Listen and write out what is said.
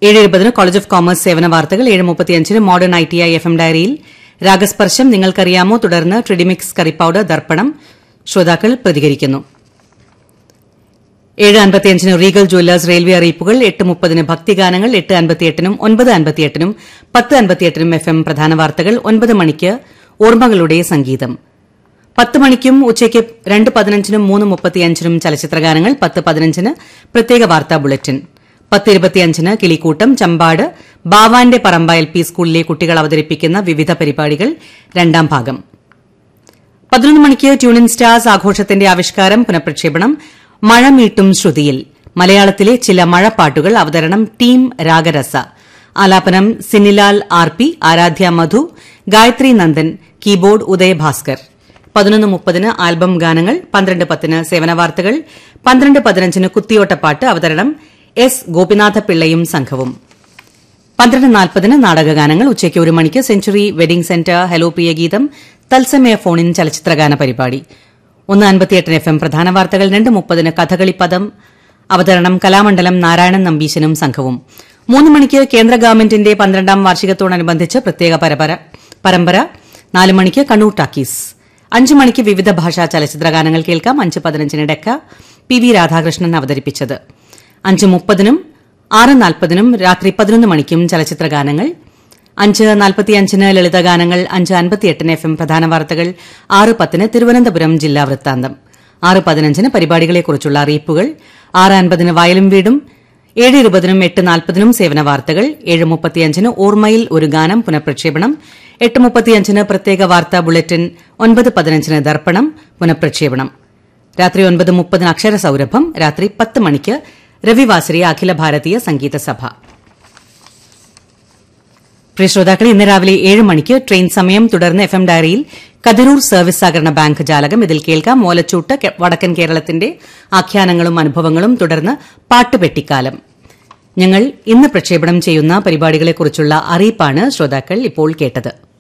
ഏഴ് ഇരുപതിന് college of commerce സേവന വാർത്തകൾ ഏഴ് മുപ്പത്തിയഞ്ചിന് modern I T I F M ഡയറിയിൽ രാഗസ്പർശം നിങ്ങൾക്കറിയാമോ തുടർന്ന് ട്രിഡിമിക്സ് കറി പൌഡർ ദർപ്പണം ശ്രോതാക്കൾ പ്രതികരിക്കുന്നു ഏഴ് അൻപത്തിയഞ്ചിന് റീഗൽ ജ്വല്ലേഴ്സ് റെയിൽവേ അറിയിപ്പുകൾ എട്ട് മുപ്പതിന് ഭക്തിഗാനങ്ങൾ എട്ട് അൻപത്തിയെട്ടിനും ഒൻപത് അൻപത്തിയെട്ടിനും പത്ത് അൻപത്തിയെട്ടിനും എഫ് എം പ്രധാന വാർത്തകൾ ഒൻപത് മണിക്ക് ഓർമ്മകളുടെ സംഗീതം പത്ത് മണിക്കും ഉച്ചയ്ക്ക് രണ്ട് പതിനഞ്ചിനും മൂന്ന് മുപ്പത്തിയഞ്ചിനും ചലച്ചിത്രഗാനങ്ങൾ പത്ത് പതിനഞ്ചിന് പ്രത്യേക വാർത്താ ബുള്ളറ്റിൻ പത്ത് ഇരുപത്തിയഞ്ചിന് കിളിക്കൂട്ടം ചമ്പാട് ബാവാന്റെ പറമ്പ എൽ പി സ്കൂളിലെ കുട്ടികൾ അവതരിപ്പിക്കുന്ന വിവിധ പരിപാടികൾ രണ്ടാം ഭാഗം പതിനൊന്ന് മണിക്ക് ട്യൂണിൻ സ്റ്റാർസ് ആഘോഷത്തിന്റെ ആവിഷ്കാരം പുനഃപ്രക്ഷേപണം മഴ മീട്ടും ശ്രുതിയിൽ മലയാളത്തിലെ ചില മഴപ്പാട്ടുകൾ അവതരണം ടീം രാഗരസ ആലാപനം Sinilal R P Aradhya Madhu Gayathri Nandan keyboard Udayabhaskar പതിനൊന്ന് മുപ്പതിന് ആൽബം ഗാനങ്ങൾ പന്ത്രണ്ട് പത്തിന് സേവന വാർത്തകൾ പന്ത്രണ്ട് പതിനഞ്ചിന് കുത്തിയോട്ടപ്പാട്ട് അവതരണം എസ് ഗോപിനാഥ പിള്ളയും സംഘവും പന്ത്രണ്ട് നാൽപ്പതിന് നാടകഗാനങ്ങൾ ഉച്ചയ്ക്ക് ഒരു മണിക്ക് സെഞ്ചുറി വെഡിംഗ് സെന്റർ ഹലോ പ്രിയഗീതം തത്സമയ ഫോണിൻ ചലച്ചിത്രഗാന പരിപാടി ഒന്ന് അൻപത്തിയെട്ടിന് എഫ് എം പ്രധാന വാർത്തകൾ രണ്ട് മുപ്പതിന് കഥകളിപ്പദം അവതരണം കലാമണ്ഡലം നാരായണൻ നമ്പീശനും സംഘവും മൂന്ന് മണിക്ക് കേന്ദ്ര ഗവൺമെന്റിന്റെ പന്ത്രണ്ടാം വാർഷികത്തോടനുബന്ധിച്ച് പ്രത്യേക പരമ്പര പരമ്പര നാല് മണിക്ക് കണ്ണൂർ ടാക്കീസ് അഞ്ച് മണിക്ക് വിവിധ ഭാഷാ ചലച്ചിത്രഗാനങ്ങൾ കേൾക്കാം അഞ്ച് പതിനഞ്ചിന് ഡെക്ക പി വി രാധാകൃഷ്ണൻ അവതരിപ്പിച്ചത് അഞ്ച് മുപ്പതിനും ആറ് നാൽപ്പതിനും രാത്രി പതിനൊന്ന് മണിക്കും ചലച്ചിത്രഗാനങ്ങൾ അഞ്ച് നാൽപ്പത്തിയഞ്ചിന് ലളിതഗാനങ്ങൾ അഞ്ച് അൻപത്തിയെട്ടിന് എഫ് എം പ്രധാന വാർത്തകൾ ആറ് പത്തിന് തിരുവനന്തപുരം ജില്ലാ വൃത്താന്തം ആറ് പതിനഞ്ചിന് പരിപാടികളെക്കുറിച്ചുള്ള അറിയിപ്പുകൾ ആറ് അൻപതിന് വയലും വീടും ഏഴ് ഇരുപതിനും എട്ട് നാൽപ്പതിനും സേവന വാർത്തകൾ ഏഴ് മുപ്പത്തിയഞ്ചിന് ഓർമ്മയിൽ ഒരു ഗാനം പുനഃപ്രക്ഷേപണം എട്ട് മുപ്പത്തിയഞ്ചിന് പ്രത്യേക വാർത്താ ബുള്ളറ്റിൻ ഒൻപത് പതിനഞ്ചിന് ദർപ്പണം പുനഃപ്രക്ഷേപണം രാത്രി ഒൻപത് മുപ്പതിന് അക്ഷര സൌരഭം രാത്രി പത്ത് മണിക്ക് രവിവാസരി അഖില ഭാരതീയ സംഗീത സഭ പ്രിയ ശ്രോതാക്കളെ ഇന്ന് രാവിലെ ഏഴ് മണിക്ക് ട്രെയിൻ സമയം തുടർന്ന് എഫ് എം ഡയറിയിൽ കതിരൂർ സർവീസ് സഹകരണ ബാങ്ക് ജാലകം ഇതിൽ കേൾക്കാം മോലച്ചൂട്ട് കെ- വടക്കൻ കേരളത്തിന്റെ ആഖ്യാനങ്ങളും അനുഭവങ്ങളും തുടർന്ന് പാട്ടുപെട്ടിക്കാലം ഞങ്ങൾ ഇന്ന് പ്രക്ഷേപണം ചെയ്യുന്ന പരിപാടികളെക്കുറിച്ചുള്ള അറിയിപ്പാണ് ശ്രോതാക്കൾ ഇപ്പോൾ കേട്ടത്